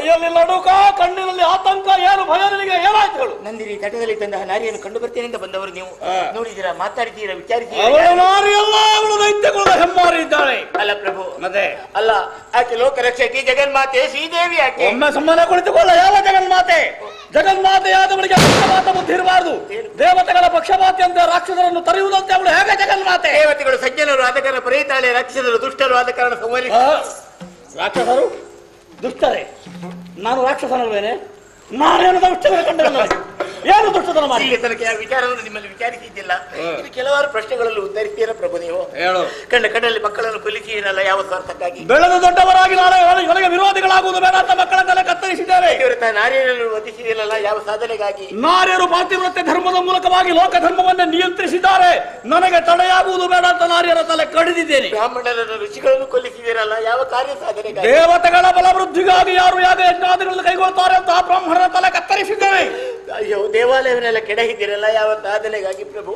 ಮೈಯಲ್ಲಿ ನಡುಕ ಕಣ್ಣಿನಲ್ಲಿ ಆತಂಕ ಏನು ಭಯ ನಿನಗೆ ಏನಾಯ್ತು ಹೇಳು ನಂದಿನಿ ತಟದಲ್ಲಿ ತಂದ ನಾರಿಯನ್ನು ಕಂಡು ಬರ್ತೇನೆ ಅಂತ ಬಂದವರು ನೀವು ಹಾ. ನೋಡಿದ್ದೀರಾ ಮಾತಾಡಿದ್ದೀರಾ ಅವಳು ವಿಚಾರಿದ್ದೀರಾ ನಾರಿಯಲ್ಲ ಅವಳು ದೈತ್ಯಗಳ ಹೆಮ್ಮಾರಿ ಇದ್ದಾಳೆ ಅಲ್ಲ ಪ್ರಭು ಮತ್ತೆ ಅಲ್ಲ ಆಕೆ ಲೋಕರಕ್ಷಕಿ ಜಗನ್ಮಾತೆ ಶ್ರೀದೇವಿ ಆಕೆ ಒಮ್ಮೆ ಸುಮ್ಮನೆ ಕುಳಿತುಕೊಳ್ಳ ಯಾವ ಜಗನ್ಮಾತೆ ಜಗನ್ಮಾತೆಯಾದವಳಿಗೆ ಪಕ್ಷಪಾತ ಬುದ್ಧಿ ಇರಬಾರದು ದೇವತೆಗಳ ಪಕ್ಷಪಾತಿ ಅಂತ ರಾಕ್ಷಸರನ್ನು ತರೆಯುವುದಂತೆ ಅವಳು ಹೇಗೆ ಜಗನ್ಮಾತೆ ದೇವತೆಗಳು ಸಜ್ಜನರು ಆದ ಕಾರಣ ಪರೀತಾಳೆ ರಾಕ್ಷಸರು ದುಷ್ಟರು ಆದ ಕಾರಣ ಸಂವರಿ ಆ, ರಾಕ್ಷಸರು ದುಷ್ಟರೇ ನಾನು ರಾಕ್ಷಸನಲ್ವೇನೆ ನಾನೇನು ದುಷ್ಟರ ಕಂಡಿರಲ್ಲ ಏನು ದುಷ್ಟತನ ಮಾಡಿ ಇಲ್ಲಿ ತನಕ ಯಾವ ವಿಚಾರವನ್ನು ನಿಮ್ಮಲ್ಲಿ ವಿಚಾರಿಸಿದ್ದಿಲ್ಲ ಇದು ಕೆಲವಾರು ಪ್ರಶ್ನೆಗಳಲ್ಲಿ ಉತ್ತರಿಸ್ತೀರ ಪ್ರಭು ನೀವು ಹೇಳು ಕಂಡ ಕಣ್ಣಲ್ಲಿ ಮಕ್ಕಳನ್ನು ಕೊಲಿಸಿರಲ್ಲ ಯಾವ ಸ್ವಾರ್ಥಕ್ಕಾಗಿ ಬೆಳೆದ ದೊಡ್ಡವರಾಗಿ ನಾಳೆ ನನಗೆ ವಿರೋಧಿಗಳಾಗುವುದು ಬೇಡ ಅಂತ ಮಕ್ಕಳ ತಲೆ ಕತ್ತರಿಸಿದ್ದಾರೆ ಇವರು ತಾನು ನಾರಿಯನ್ನು ವಧಿಸಿದಿರಲ್ಲ ಯಾವ ಸಾಧನೆಗಾಗಿ ನಾರ್ಯರು ಪಾತಿವ್ರತ್ಯ ಧರ್ಮದ ಮೂಲಕವಾಗಿ ಲೋಕ ಧರ್ಮವನ್ನೇ ನಿಯಂತ್ರಿಸಿದ್ದಾರೆ ನನಗೆ ತಡೆಯಾಗುವುದು ಬೇಡ ಅಂತ ನಾರ್ಯರ ತಲೆ ಕಡಿದಿದ್ದೇನೆ ಬ್ರಾಹ್ಮಣರನ್ನು ಋಷಿಗಳನ್ನು ಕೊಲ್ಲಿಸಿದಿರಲ್ಲ ಯಾವ ಕಾರ್ಯ ಸಾಧನೆಗಾಗಿ ದೇವತೆಗಳ ಬಲವೃದ್ಧಿಗಾಗಿ ಯಾರು ಯಾಗ ಯಜ್ಞಾದಿಗಳನ್ನು ಕೈಗೊಳ್ತಾರೆ ಅಂತ ಆ ಬ್ರಾಹ್ಮಣರ ತಲೆ ಕತ್ತರಿಸಿದ್ದೇವೆ ಅಯ್ಯೋ ದೇವಾಲಯವನ್ನೆಲ್ಲ ಕೆಡಹಿದಿರಲ್ಲ ಯಾವ ಸಾಧನೆಗಾಗಿ ಪ್ರಭು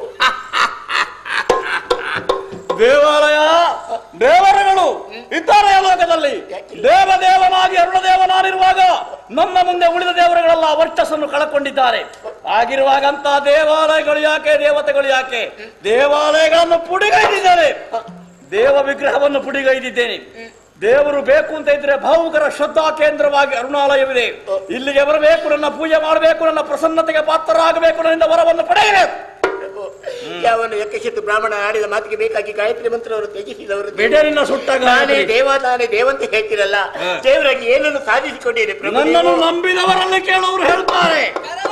ದೇವಾಲಯ ದೇವರುಗಳು ಇದ್ದಾರೆ ಈ ಲೋಕದಲ್ಲಿ ದೇವದೇವನಾಗಿ ಅರುಣದೇವನಾಗಿರುವಾಗ ನಮ್ಮ ಮುಂದೆ ಉಳಿದ ದೇವರುಗಳೆಲ್ಲ ವರ್ಚಸ್ಸನ್ನು ಕಳಕೊಂಡಿದ್ದಾರೆ ಆಗಿರುವಾಗಂತ ದೇವಾಲಯಗಳು ಯಾಕೆ ದೇವತೆಗಳು ಯಾಕೆ ದೇವಾಲಯಗಳನ್ನು ಪುಡಿಗೈದಿದ್ದಾರೆ ದೇವ ವಿಗ್ರಹವನ್ನು ಪುಡಿಗೈದಿದ್ದೇನೆ ದೇವರು ಬೇಕು ಅಂತ ಇದ್ರೆ ಭಾವುಕರ ಶ್ರದ್ಧಾ ಕೇಂದ್ರವಾಗಿ ಅರುಣಾಲಯವಿದೆ ಇಲ್ಲಿಗೆ ಬರಬೇಕು ನನ್ನ ಪೂಜೆ ಮಾಡಬೇಕು ನನ್ನ ಪ್ರಸನ್ನತೆಗೆ ಪಾತ್ರರಾಗಬೇಕು ನನ್ನಿಂದ ವರವನ್ನು ಪಡೆಯಬೇಕು ಪ್ರಭು ಯಾವನ್ನು ಯಕ್ಷಿತ್ತು ಬ್ರಾಹ್ಮಣ ಆಡಿದ ಮಾತಿಗೆ ಬೇಕಾಗಿ ಗಾಯತ್ರಿ ಮಂತ್ರವರು ತ್ಯಜಿಸಿದವರು ಬಿಡರಿನ ಸುಟ್ಟ ನಾನೇ ದೇವ ನಾನೇ ದೇವಂತ ಹೇಳ್ತಿರಲ್ಲ ದೇವರಾಗಿ ಏನನ್ನು ಸಾಧಿಸಿಕೊಂಡಿರಿ ಪ್ರಭು ನನ್ನನ್ನು ನೀವು? ನಂಬಿದವರಲ್ಲಿ ಕೇಳೋರು ಹೇಳ್ತಾರೆ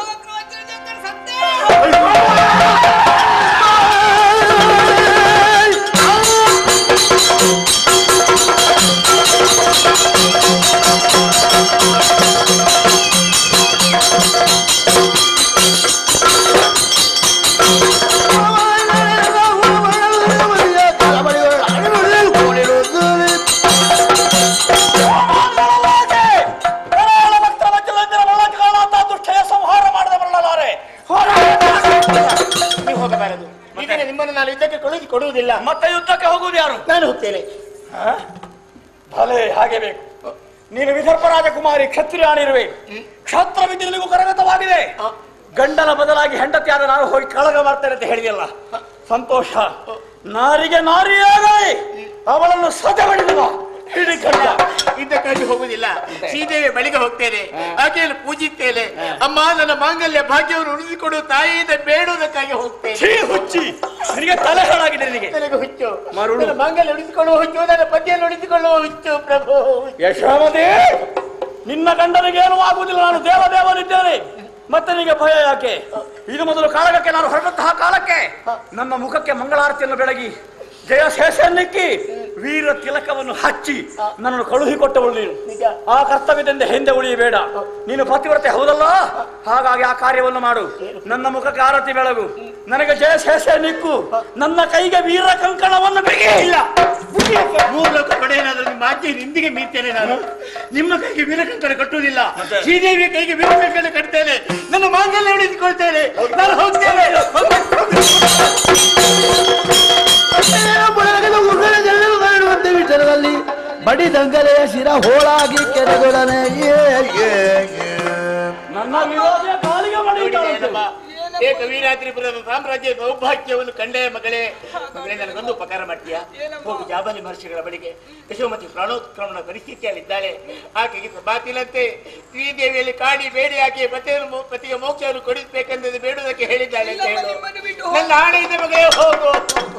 ಕರಾಳ ಭಕ್ತರ ವಜ್ರಲಂಘನ ಒಳಗಾಳಾದ ದುಷ್ಟಯ ಸಂಹಾರ ಮಾಡದ ಬರಲಾರೆ ನೀವು ಹೋಗಬಾರದು ಈಗ ನಿಮ್ಮನ್ನು ನಾನು ಯುದ್ಧಕ್ಕೆ ಕಳುಹಿಸಿ ಕೊಡುವುದಿಲ್ಲ ಮತ್ತೆ ಯುದ್ಧಕ್ಕೆ ಹೋಗುವುದು ಯಾರು ನಾನು ಹೋಗ್ತೇನೆ ಭಲೆ ಹಾಗೆ ಬೇಕು ನೀನು ವಿದರ್ಭ ರಾಜಕುಮಾರಿ ಕ್ಷತ್ರಿಯಾಣಿರುವೆ ಕ್ಷತ್ರ ವಿದ್ಯೆ ನಿನಗೂ ಕರಗತವಾಗಿದೆ ಗಂಡನ ಬದಲಾಗಿ ಹೆಂಡತಿಯಾದ ನಾನು ಹೋಗಿ ಕಳಗ ಮಾಡ್ತೇನೆ ಅಂತ ಹೇಳಿದೆಯಲ್ಲ ಸಂತೋಷ ನಾರಿಗೆ ನಾರಿಯಾಗಲಿ ಅವಳನ್ನು ಸಜಬಡಿದುವ ಹಿಡಿ ಖಂಡ ಯುದ್ಧಕ್ಕಾಗಿ ಹೋಗುವುದಿಲ್ಲ ಶ್ರೀದೇವಿ ಬಳಿಗೆ ಹೋಗ್ತೇನೆ ಆಕೆಯನ್ನು ಪೂಜಿಸ್ತೇನೆ ಅಮ್ಮ ನನ್ನ ಮಾಂಗಲ್ಯ ಭಾಗ್ಯವನ್ನು ಉಳಿಸಿಕೊಡು ತಾಯಿಯಿಂದ ಬೇಡುವುದಕ್ಕಾಗಿ ಹೋಗ್ತೇನೆ ಛೀ ಹುಚ್ಚಿ ನಿನಗೆ ತಲೆ ಹಾಳಾಗಿದೆ ನಿನಗೆ ನನಗೆ ಹುಚ್ಚು ಮರುಳು. ನನ್ನ ಮಾಂಗಲ್ಯ ಉಳಿಸಿಕೊಳ್ಳುವ ಹುಚ್ಚು ನನ್ನ ಪದ್ಯವನ್ನು ಉಳಿಸಿಕೊಳ್ಳುವ ಹುಚ್ಚು ಪ್ರಭು ಯಶೋಮತಿ ನಿನ್ನ ಗಂಡನಿಗೇನು ಆಗುವುದಿಲ್ಲ ನಾನು ದೇವ ದೇವನಿದ್ದೇನೆ ಮತ್ತೆ ನಿನಗೆ ಭಯ ಯಾಕೆ ಇದು ಮೊದಲು ಕಾಳಗಕ್ಕೆ ನಾನು ಹೊರಟಂತಹ ಕಾಲಕ್ಕೆ ನನ್ನ ಮುಖಕ್ಕೆ ಮಂಗಳಾರತಿಯನ್ನು ಬೆಳಗಿ ಜಯ ಶೇಷನ್ನಿಕ್ಕಿ ವೀರ ತಿಲಕವನ್ನು ಹಚ್ಚಿ ನನ್ನನ್ನು ಕಳುಹಿಕೊಟ್ಟವಳು ನೀನು ನಿಜ. ಆ ಕರ್ತವ್ಯದಿಂದ ಹಿಂದೆ ಉಳಿಯಬೇಡ ನೀನು ಪತಿವ್ರತೆ ಹೌದಲ್ಲ ಹಾಗಾಗಿ ಆ ಕಾರ್ಯವನ್ನು ಮಾಡು ನನ್ನ ಮುಖಕ್ಕೆ ಆರತಿ ಬೆಳಗು ನನಗೆ ಜಯ ಶೇಷ ನಿಕ್ಕು ನನ್ನ ಕೈಗೆ ವೀರ ಕಂಕಣವನ್ನು ಬಿಗಿ ಇಲ್ಲ ಮೂರು ಲೋಕ ಪಡೆಯನಾದ್ರೂ ನಿಮ್ಮ ಆಜ್ಞೆ ನಿಂದಿಗೆ ಮೀರ್ತೇನೆ ನಾನು ನಿಮ್ಮ ಕೈಗೆ ವೀರಕಂಕಣ ಕಟ್ಟುವುದಿಲ್ಲ ಶ್ರೀದೇವಿಯ ಕೈಗೆ ವೀರಕಂಕಣ ಕಟ್ತೇನೆ ನನ್ನ ಮಾಂಗಲ್ಯ ಉಳಿಸಿಕೊಳ್ತೇನೆ ನಾನು ಹೋಗ್ತೇನೆ ಬಳಗದ ಉಗ್ರನ ಜನರು ಮಾಡುವಂತೆ ವಿಚಾರದಲ್ಲಿ ಬಡಿ ದಂಗಲೆಯ ಶಿರ ಹೋಳಾಗಿ ಕೆರೆಗೊಡನೆ ಏ ಏ ಏ. ನನ್ನ ವಿರೋಧಿಯ ಕಾಲಿಗೆ ಮಡಿಯುತ್ತಾಳಂತೆ. ಏನಮ್ಮ? ಏಕ ವೀರಾದ್ರಿಪುರದ ಸಾಮ್ರಾಜ್ಯ ಸೌಭಾಗ್ಯವನ್ನು ಕಂಡೆ ಮಗಳೇ ಮಗಳೇ ನನಗೊಂದು ಉಪಕಾರ ಮಾಡ್ತೀಯಾ ಹೋಗಿ ಜಾಬಲಿ ಮಹರ್ಷಿಗಳ ಬಳಿಗೆ ಯಶೋಮತಿ ಪ್ರಾಣೋತ್ಕ್ರಮಣ ಪರಿಸ್ಥಿತಿಯಲ್ಲಿದ್ದಾಳೆ ಆಕೆಗೆ ಬಾತಿಲಂತೆ ಶ್ರೀದೇವಿಯಲ್ಲಿ ಕಾಡಿ ಬೇಡಿ ಆಕೆ ಪತಿಯನ್ನು ಪತಿಯ ಮೋಕ್ಷವನ್ನು ಕೊಡಿಸಬೇಕೆಂದು ಬೇಡುವುದಕ್ಕೆ ಹೇಳಿದ್ದಾಳೆ ಅಂತ ಹೇಳು ನನ್ನ ಆಣೆ ಇದೆ ಮಗಳೇ ಹೋಗು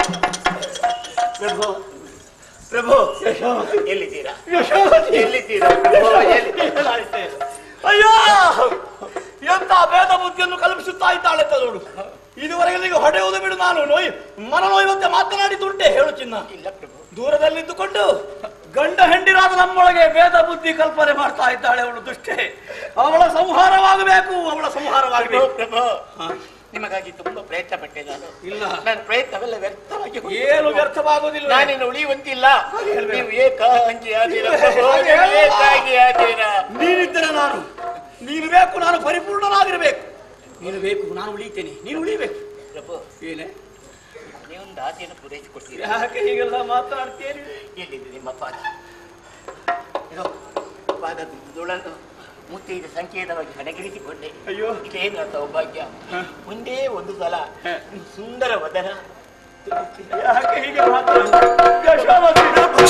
ಪ್ರಭು ಪ್ರಭು ಎಲ್ಲಿದ್ದೀರಾ ಯಶೋಮತಿ. ಎಲ್ಲಿದ್ದೀರಾ ಪ್ರಭು ಎಲ್ಲಿ ಅಯ್ಯೋ ಎಂತ ಭೇದ ಬುದ್ಧಿಯನ್ನು ಕಲ್ಪಿಸುತ್ತಾ ಇದ್ದಾಳೆ ಅಂತ ನೋಡು ಇದುವರೆಗೆ ನಿನಗೆ ಹೊಡೆಯುವುದು ಬಿಡು ನಾನು ನೋಯ್ ಮನ ನೋಯುವಂತೆ ಮಾತನಾಡಿದುಂಟೆ ಹೇಳು ಚಿನ್ನ ಇಲ್ಲ ಪ್ರಭು ದೂರದಲ್ಲಿದ್ದುಕೊಂಡು ಗಂಡ ಹೆಂಡಿರಾದ ನಮ್ಮೊಳಗೆ ಭೇದ ಬುದ್ಧಿ ಕಲ್ಪನೆ ಮಾಡ್ತಾ ಇದ್ದಾಳೆ ಅವಳು ದುಷ್ಟೆ ಅವಳ ಸಂಹಾರವಾಗಬೇಕು ಅವಳ ಪ್ರಭು ಸಂಹಾರವಾಗಬೇಕು ಪ್ರಭು ನಿಮಗಾಗಿ ತುಂಬಾ ಪ್ರಯತ್ನ ಪಟ್ಟೆ ನಾನು ಇಲ್ಲ ನನ್ನ ಪ್ರಯತ್ನವೆಲ್ಲ ವ್ಯರ್ಥವಾಗಿ ಹೋಗಿದೆ. ಏನು ವ್ಯರ್ಥವಾಗುವುದಿಲ್ಲ ನಾನಿನ್ನು ಉಳಿಯುವಂತಿಲ್ಲ ಹೇಳ್ಬೇಕು. ನೀವು ಏಕಾಂಗಿ ಆದೀರ ಪ್ರಭು, ಹಾಗೆ ನೀವು ಹೇಳು. ಏಕಾಂಗಿ ಆದೀರ ನೀನಿದ್ದರೆ ನಾನು ನೀನು ಬೇಕು ನಾನು ಪರಿಪೂರ್ಣನಾಗಿರಬೇಕು ನೀನು ಬೇಕು ನಾನು ಉಳಿತೇನೆ ನೀನು ಉಳಿಬೇಕು ಪ್ರಭು ಏನೇ ನೀವೊಂದು ಆಸೆಯನ್ನು ಪೂರೈಸಿಕೊಡ್ತೀರಾ ಯಾಕೆ ಹೀಗೆಲ್ಲ ಮಾತನಾಡ್ತೀರಿ ಎಲ್ಲಿದೆ ನಿಮ್ಮ ಪಾದ ಇದು ಪಾದ ದುಳನ್ನು ಮುತ್ತೈದ ಸಂಕೇತವಾಗಿ ಕಣಗಿರಿಸಿಕೊಂಡೆ ಅಯ್ಯೋ ಇದೇನ ಸೌಭಾಗ್ಯ ಮುಂದೆ ಒಂದು ಸಲ ಹ. ಸುಂದರ ವದನ ಯಾಕೆ ಹೀಗೆ ಮಾತಾಡ್ತೀಯ? ಯಶೋಮತಿ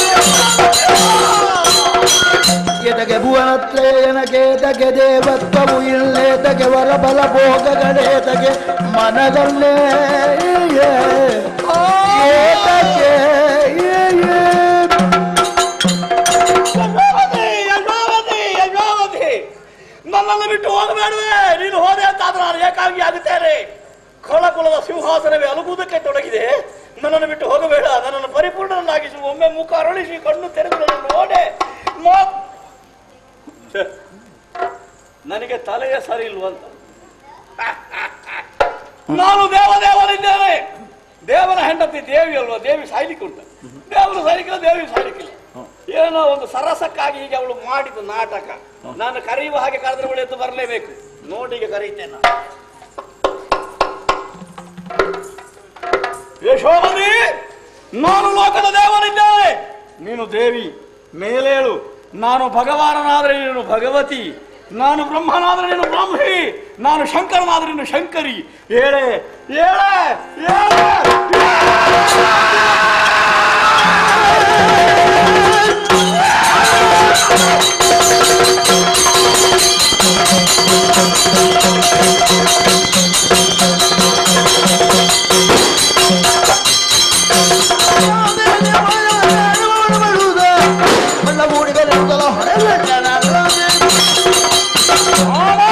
ಎದಗೆ ಭುವನತ್ರಯನಕೇತಗೆ ದೇವತ್ವವು ಇಲ್ಲೇತಗೆ ವರಬಲ ಭೋಗಗಳೇತಗೆ ಮನದಲ್ಲೇ ಏತಕ್ಕೆ ಯಶೋಮತಿ ಯಶೋಮತಿ ಯಶೋಮತಿ ನನ್ನನ್ನು ಬಿಟ್ಟು ಹೋಗಬೇಡವೆ ನೀನು ಹೋದೆ ಅಂತಾದ್ರೆ ನಾನು ಏಕಾಂಗಿ ಆಗುತ್ತೇನೆ ಕೊಳಕುಲದ ಸಿಂಹಾಸನವೇ ಅಲುಗುವುದಕ್ಕೆ ತೊಡಗಿದೆ ನನ್ನನ್ನು ಬಿಟ್ಟು ಹೋಗಬೇಡ ನನ್ನನ್ನು ಪರಿಪೂರ್ಣನಾಗಿಸು ಒಮ್ಮೆ ಮುಖ ಅರಳಿಸಿ ಕಣ್ಣು ತೆರೆದು ನನ್ನನ್ನು ನೋಡೆ ಮೋ- ಛೆ, ನನಗೆ ತಲೆಯೇ ಸರಿ ಇಲ್ವಂತ ನಾನು ದೇವದೇವರಿದ್ದೇನೆ ದೇವರ ಹೆಂಡತಿ ದೇವಿ ಅಲ್ವಾ ದೇವಿ ಸಾಯ್ಲಿಕ್ಕೆ ಉಂಟು ದೇವರು ಸಾಯ್ಲಿಕ್ಕಿಲ್ಲ ದೇವಿ ಸಾಯ್ಲಿಕ್ಕಿಲ್ಲ ಏನೋ ಒಂದು ಸರಸಕ್ಕಾಗಿ ಹೀಗೆ ಅವಳು ಮಾಡಿದ ನಾಟಕ ನಾನು ಕರೆಯುವ ಹಾಗೆ ಕರೆದ್ರೆ ಅವಳು ಎದ್ದು ಬರಲೇಬೇಕು ನೋಡಿಗೆ ಕರೀತೇನೆ ನಾನು. ಯಶೋಮತಿ ನಾನು ಲೋಕದ ದೇವನಿದ್ದೇನೆ ನೀನು ದೇವಿ ಮೇಲೇಳು ನಾನು ಭಗವಾನನಾದರೆ ನೀನು ಭಗವತಿ ನಾನು ಬ್ರಹ್ಮನಾದರೆ ನೀನು ಬ್ರಾಹ್ಮಿ ನಾನು ಶಂಕರನಾದರೆ ನೀನು ಶಂಕರಿ ಏಳೆ ಏಳೆ ಏಳೆ ಮಲ್ಲ ಮೂಡಿಗೆ ಹೊಡೆಯಲ್ಲ ಆಮ!